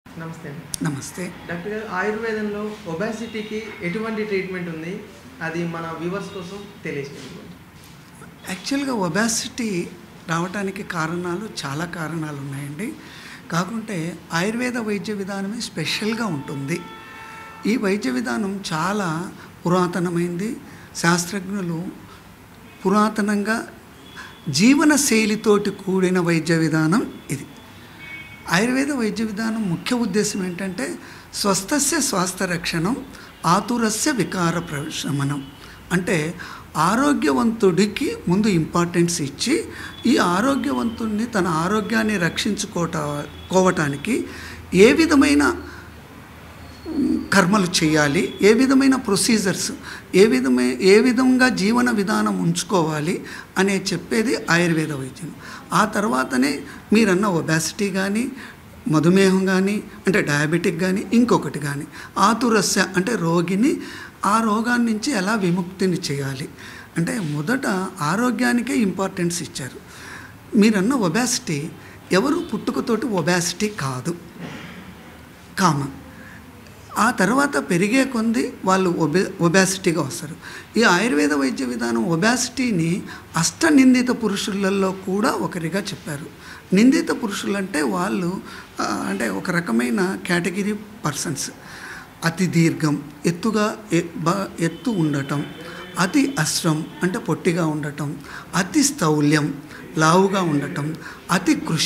నమస్తే అండి నమస్తే డాక్టర్ గారు ఆయుర్వేదంలో ఒబాసిటీకి ఎటువంటి ట్రీట్మెంట్ ఉంది అది మన వ్యూవర్స్ కోసం తెలియజేయండి యాక్చువల్గా ఒబాసిటీ రావడానికి కారణాలు చాలా కారణాలు ఉన్నాయండి కాకుంటే ఆయుర్వేద వైద్య విధానమే స్పెషల్గా ఉంటుంది ఈ వైద్య విధానం చాలా పురాతనమైంది శాస్త్రజ్ఞులు పురాతనంగా జీవన శైలితోటి కూడిన వైద్య విధానం ఇది ఆయుర్వేద వైద్య విధానం ముఖ్య ఉద్దేశం ఏంటంటే స్వస్థస్య స్వాస్థ్య రక్షణం ఆతురస్య వికార ప్రశమనం అంటే ఆరోగ్యవంతుడికి ముందు ఇంపార్టెన్స్ ఇచ్చి ఈ ఆరోగ్యవంతుడిని తన ఆరోగ్యాన్ని రక్షించుకోట కోవటానికి ఏ విధమైన కర్మలు చేయాలి ఏ విధమైన ప్రొసీజర్స్ ఏ విధమైన ఏ విధంగా జీవన విధానం ఉంచుకోవాలి అనే చెప్పేది ఆయుర్వేద వైద్యం ఆ తర్వాతనే మీరన్న ఒబాసిటీ కానీ మధుమేహం కానీ అంటే డయాబెటిక్ కానీ ఇంకొకటి కానీ ఆతురస్య అంటే రోగిని ఆ రోగాన్ని నుంచి ఎలా విముక్తిని చేయాలి అంటే మొదట ఆరోగ్యానికే ఇంపార్టెన్స్ ఇచ్చారు మీరన్న ఒబాసిటీ ఎవరు పుట్టుకతోటి ఒబాసిటీ కాదు కామన్ ఆ తర్వాత పెరిగే కొంది వాళ్ళు ఒబే ఒబాసిటీగా వస్తారు ఈ ఆయుర్వేద వైద్య విధానం ఒబాసిటీని అష్టనిందిత పురుషులలో కూడా ఒకరిగా చెప్పారు నిందిత పురుషులు అంటే వాళ్ళు ఆ, అంటే ఒక రకమైన కేటగిరీ పర్సన్స్ అతి దీర్ఘం ఎత్తుగా ఎ- బా ఎత్తు ఉండటం అతి అశ్వం అంటే పొట్టిగా ఉండటం అతి స్థౌల్యం లావుగా ఉండటం అతి కృష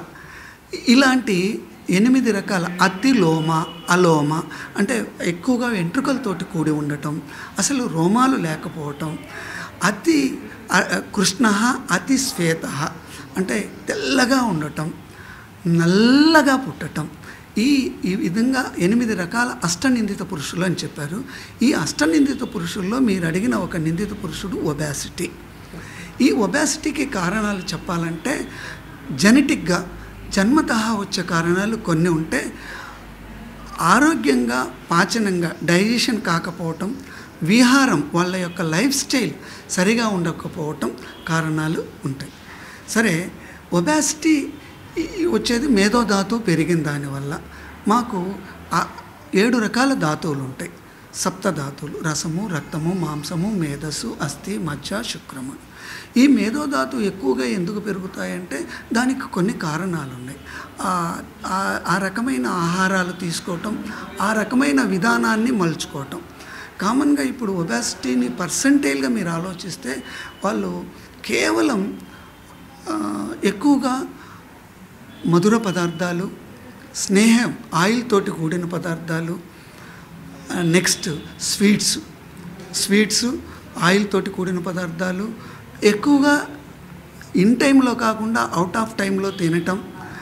ఇలాంటి ఎనిమిది రకాల అతిలోమ అలోమ అంటే ఎక్కువగా వెంట్రుకలతోటి కూడి ఉండటం అసలు రోమాలు లేకపోవటం అతి కృష్ణ అతి శ్వేత అంటే తెల్లగా ఉండటం నల్లగా పుట్టటం ఈ ఈ విధంగా ఎనిమిది రకాల అష్టనిందిత పురుషులు అని చెప్పారు ఈ అష్టనిందిత పురుషుల్లో మీరు అడిగిన ఒక నిందిత పురుషుడు ఒబాసిటీ ఈ ఒబాసిటీకి కారణాలు చెప్పాలంటే జెనెటిక్గా జన్మతహా వచ్చే కారణాలు కొన్ని ఉంటే ఆరోగ్యంగా పాచనంగా డైజెషన్ కాకపోవటం విహారం వాళ్ళ యొక్క లైఫ్ స్టైల్ సరిగా ఉండకపోవటం కారణాలు ఉంటాయి సరే ఒబాసిటీ వచ్చేది మేధో ధాతువు పెరిగిన దానివల్ల మాకు ఆ- ఏడు రకాల ధాతువులు ఉంటాయి సప్త ధాతువులు రసము రక్తము మాంసము మేధస్సు అస్థి మజ్జ శుక్రము ఈ మేధోధాతు ఎక్కువగా ఎందుకు పెరుగుతాయంటే దానికి కొన్ని కారణాలు ఉన్నాయి ఆ- ఆ- ఆ రకమైన ఆహారాలు తీసుకోవటం ఆ రకమైన విధానాన్ని మలుచుకోవటం కామన్గా ఇప్పుడు ఒబాసిటీని పర్సంటేజ్గా మీరు ఆలోచిస్తే వాళ్ళు కేవలం ఆ, ఎక్కువగా మధుర పదార్థాలు స్నేహం ఆయిల్ తోటి కూడిన పదార్థాలు నెక్స్ట్ స్వీట్స్ స్వీట్స్ ఆయిల్ తోటి కూడిన పదార్థాలు ఎక్కువగా ఇన్ టైంలో కాకుండా అవుట్ ఆఫ్ టైంలో తినటం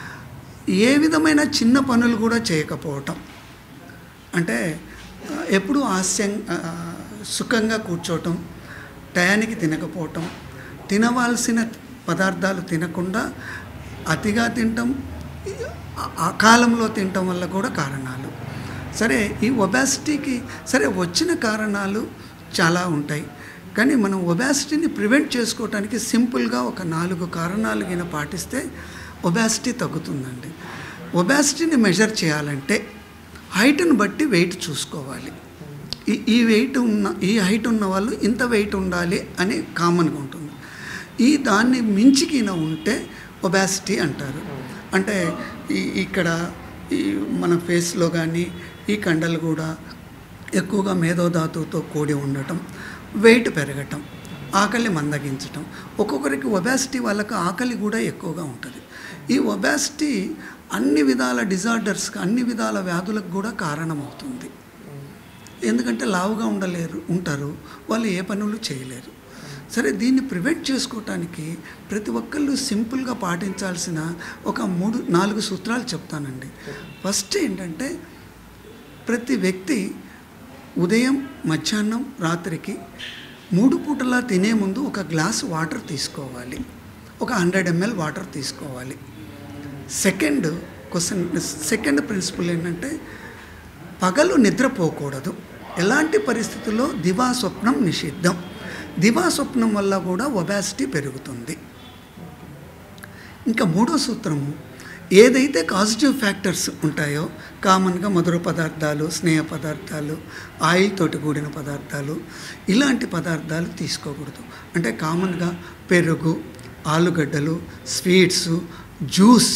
ఏ విధమైన చిన్న పనులు కూడా చేయకపోవటం అంటే ఆ, ఎప్పుడూ హాస్యం ఆ, సుఖంగా కూర్చోవటం టయానికి తినకపోవటం తినవలసిన పదార్థాలు తినకుండా అతిగా తినటం ఆ- అకాలంలో తినటం వల్ల కూడా కారణాలు సరే ఈ ఒబాసిటీకి సరే వచ్చిన కారణాలు చాలా ఉంటాయి కానీ మనం ఒబాసిటీని ప్రివెంట్ చేసుకోవటానికి సింపుల్గా ఒక నాలుగు కారణాలు గిన పాటిస్తే ఒబాసిటీ తగ్గుతుందండి ఒబాసిటీని మెజర్ చేయాలంటే హైట్ని బట్టి వెయిట్ చూసుకోవాలి ఈ ఈ వెయిట్ ఉన్న ఈ హైట్ ఉన్న వాళ్ళు ఇంత వెయిట్ ఉండాలి అని కామన్గా ఉంటుంది ఈ దాన్ని మించికిన ఉంటే ఒబాసిటీ అంటారు అంటే ఈ ఇక్కడ ఈ మన ఫేస్లో కానీ ఈ కండలు కూడా ఎక్కువగా మేధోధాతువుతో కూడి ఉండటం వెయిట్ పెరగటం ఆకలి మందగించటం ఒక్కొక్కరికి ఒబాసిటీ వాళ్ళకి ఆకలి కూడా ఎక్కువగా ఉంటుంది ఈ ఒబాసిటీ అన్ని విధాల డిజార్డర్స్కి అన్ని విధాల వ్యాధులకు కూడా కారణమవుతుంది ఎందుకంటే లావుగా ఉండలేరు ఉంటారు వాళ్ళు ఏ పనులు చేయలేరు సరే దీన్ని ప్రివెంట్ చేసుకోవటానికి ప్రతి ఒక్కళ్ళు సింపుల్గా పాటించాల్సిన ఒక మూడు నాలుగు సూత్రాలు చెప్తానండి ఫస్ట్ ఏంటంటే ప్రతి వ్యక్తి ఉదయం మధ్యాహ్నం రాత్రికి మూడు పూటలా తినే ముందు ఒక గ్లాస్ వాటర్ తీసుకోవాలి ఒక హండ్రెడ్ ఎంఎల్ వాటర్ తీసుకోవాలి సెకండ్ క్వశ్చన్ సెకండ్ ప్రిన్సిపల్ ఏంటంటే పగలు నిద్రపోకూడదు ఎలాంటి పరిస్థితుల్లో దివా స్వప్నం నిషిద్ధం దివా స్వప్నం వల్ల కూడా ఒబాసిటీ పెరుగుతుంది ఇంకా మూడో సూత్రము ఏదైతే పాజిటివ్ ఫ్యాక్టర్స్ ఉంటాయో కామన్గా మధుర పదార్థాలు స్నేహ పదార్థాలు ఆయిల్ తోటి కూడిన పదార్థాలు ఇలాంటి పదార్థాలు తీసుకోకూడదు అంటే కామన్గా పెరుగు ఆలుగడ్డలు sweets juice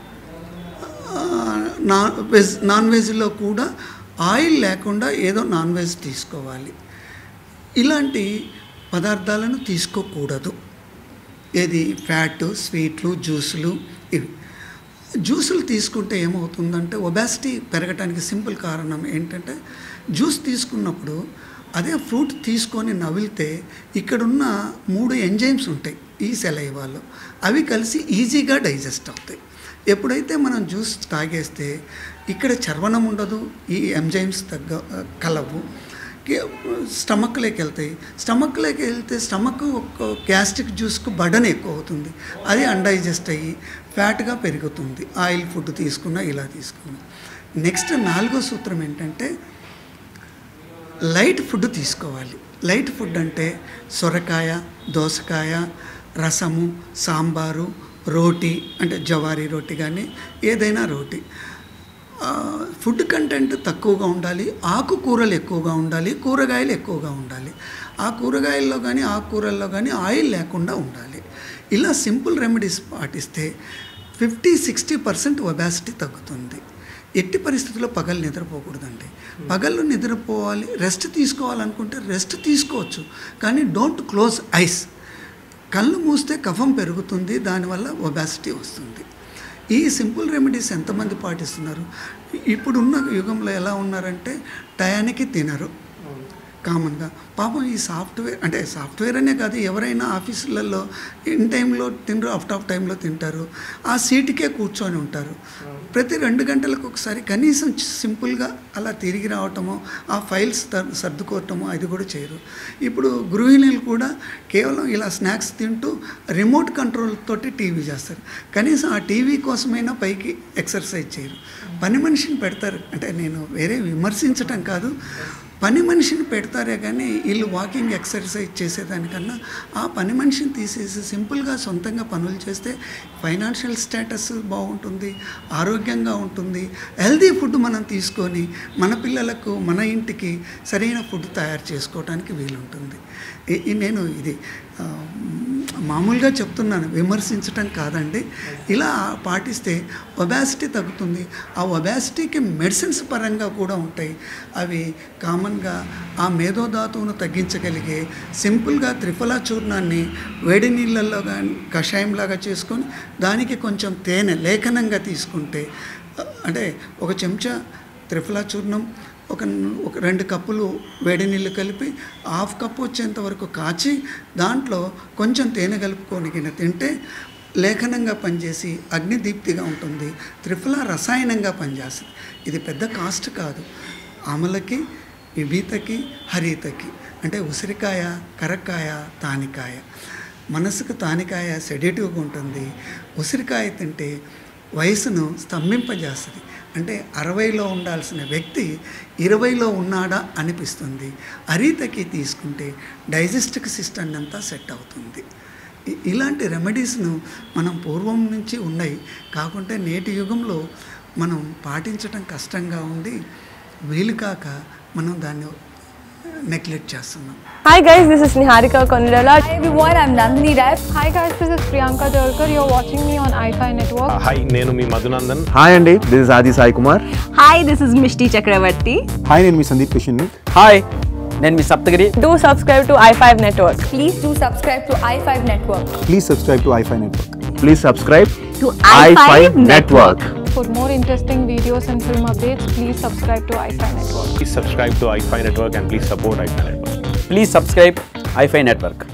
non veg non వెజ్లో కూడా ఆయిల్ లేకుండా ఏదో నాన్ వెజ్ తీసుకోవాలి ఇలాంటి పదార్థాలను తీసుకోకూడదు ఏది ఫ్యాట్ స్వీట్లు జ్యూసులు ఇవి జ్యూసులు తీసుకుంటే ఏమవుతుందంటే ఒబాసిటీ పెరగటానికి సింపుల్ కారణం ఏంటంటే జ్యూస్ తీసుకున్నప్పుడు అదే ఫ్రూట్ తీసుకొని నవిలితే ఇక్కడున్న మూడు ఎంజైమ్స్ ఉంటాయి ఈ సెలైవాలో అవి కలిసి ఈజీగా డైజెస్ట్ అవుతాయి ఎప్పుడైతే మనం జ్యూస్ తాగేస్తే ఇక్కడ చర్వణం ఉండదు ఈ ఎంజైమ్స్ తగ్గ కలవు స్టమక్లోకి వెళ్తాయి స్టమక్లోకి వెళ్తే స్టమక్ ఒక గ్యాస్ట్రిక్ జ్యూస్కు బడన్ ఎక్కువ అవుతుంది అది అన్డైజెస్ట్ అయ్యి ఫ్యాట్గా పెరుగుతుంది ఆయిల్ ఫుడ్ తీసుకున్నా ఇలా తీసుకున్నా నెక్స్ట్ నాలుగో సూత్రం ఏంటంటే లైట్ ఫుడ్ తీసుకోవాలి లైట్ ఫుడ్ అంటే సొరకాయ దోసకాయ రసము సాంబారు రోటీ అంటే జవారీ రోటీ కానీ ఏదైనా రోటీ ఆ, ఫుడ్ కంటెంట్ తక్కువగా ఉండాలి ఆకుకూరలు ఎక్కువగా ఉండాలి కూరగాయలు ఎక్కువగా ఉండాలి ఆ కూరగాయల్లో కానీ ఆకుకూరల్లో కానీ ఆయిల్ లేకుండా ఉండాలి ఇలా సింపుల్ రెమెడీస్ పాటిస్తే ఫిఫ్టీ సిక్స్టీ పర్సెంట్ ఒబాసిటీ తగ్గుతుంది ఎట్టి పరిస్థితుల్లో పగలు నిద్రపోకూడదండి పగళ్ళు నిద్రపోవాలి రెస్ట్ తీసుకోవాలనుకుంటే రెస్ట్ తీసుకోవచ్చు కానీ డోంట్ క్లోజ్ ఐస్ కళ్ళు మూస్తే కఫం పెరుగుతుంది దానివల్ల ఒబాసిటీ వస్తుంది ఈ సింపుల్ రెమెడీస్ ఎంతమంది పాటిస్తున్నారు ఇప్పుడున్న యుగంలో ఎలా ఉన్నారంటే టయానికి తినరు కామన్గా పాపం ఈ సాఫ్ట్వేర్ అంటే సాఫ్ట్వేర్ అనే కాదు ఎవరైనా ఆఫీసులలో ఇన్ టైంలో తినరు అవుట్ ఆఫ్ టైంలో తింటారు ఆ సీటుకే కూర్చొని ఉంటారు ప్రతి రెండు గంటలకు ఒకసారి కనీసం సింపుల్గా అలా తిరిగి రావటమో ఆ ఫైల్స్ త- సర్దుకోవటమో అది కూడా చేయరు ఇప్పుడు గృహిణులు కూడా కేవలం ఇలా స్నాక్స్ తింటూ రిమోట్ కంట్రోల్ తోటి టీవీ చేస్తారు కనీసం ఆ టీవీ కోసమైనా పైకి ఎక్సర్సైజ్ చేయరు పని మనిషిని పెడతారు అంటే నేను వేరే విమర్శించటం కాదు పని మనిషిని పెడతారే కానీ వీళ్ళు వాకింగ్ ఎక్సర్సైజ్ చేసేదానికన్నా ఆ పని మనిషిని తీసేసి సింపుల్గా సొంతంగా పనులు చేస్తే ఫైనాన్షియల్ స్టేటస్ బాగుంటుంది ఆరోగ్యంగా ఉంటుంది హెల్తీ ఫుడ్ మనం తీసుకొని మన పిల్లలకు మన ఇంటికి సరైన ఫుడ్ తయారు చేసుకోవడానికి వీలుంటుంది ఈ- ఈ నేను ఇది ఆ, మామూలుగా చెప్తున్నాను విమర్శించటం కాదండి ఇలా పాటిస్తే ఒబాసిటీ తగ్గుతుంది ఆ ఒబాసిటీకి మెడిసిన్స్ పరంగా కూడా ఉంటాయి అవి కామన్గా ఆ మేధోధాతువును తగ్గించగలిగే సింపుల్గా త్రిఫలా చూర్ణాన్ని వేడి నీళ్ళల్లో కానీ కషాయంలాగా చేసుకొని దానికి కొంచెం తేనె లేఖనంగా తీసుకుంటే అ- అంటే ఒక చెంచా త్రిఫలా చూర్ణం ఒక ఒక రెండు కప్పులు వేడి నీళ్ళు కలిపి హాఫ్ కప్పు వచ్చేంత వరకు కాచి దాంట్లో కొంచెం తేనె కలుపుకొని గిన్నె తింటే లేఖనంగా పనిచేసి అగ్నిదీప్తిగా ఉంటుంది త్రిఫల రసాయనంగా పనిచేస్తుంది ఇది పెద్ద కాస్ట్ కాదు ఆమలకి విభీతకి హరితకి అంటే ఉసిరికాయ కరక్కాయ తానికాయ మనసుకు తానికాయ సెడేటివ్గా ఉంటుంది ఉసిరికాయ తింటే వయసును స్తంభింపజేస్తుంది అంటే అరవైలో ఉండాల్సిన వ్యక్తి ఇరవైలో ఉన్నాడా అనిపిస్తుంది అరీతకి తీసుకుంటే డైజెస్టిక్ సిస్టమ్ అంతా సెట్ అవుతుంది ఇ- ఇలాంటి రెమెడీస్ను మనం పూర్వం నుంచి ఉన్నాయి కాకుంటే నేటి యుగంలో మనం పాటించడం కష్టంగా ఉండి వీలు కాక మనం దాన్ని నెగ్లెక్ట్ చేస్తున్నాం Hi guys, this is Niharika Kondala. Hi everyone, I'm Nandini Rai. Hi guys, this is Priyanka Jalkar. You're watching me on iFi Network. Hi నేను మీ మధునందన్ హాయ్ అండి this is Aadi Sai Kumar Hi, this is Mishti Chakravarti. Hi నేను మీ Sundeep Kishan hi నేను మీ Saptagiri Do subscribe to i5 Network. Please do subscribe to i5 Network. Please subscribe to iFi network please subscribe To i5 i5 network. For more interesting videos and film updates, please subscribe to iFi Network. Please subscribe to iFi network and please support iFi network please subscribe iFi network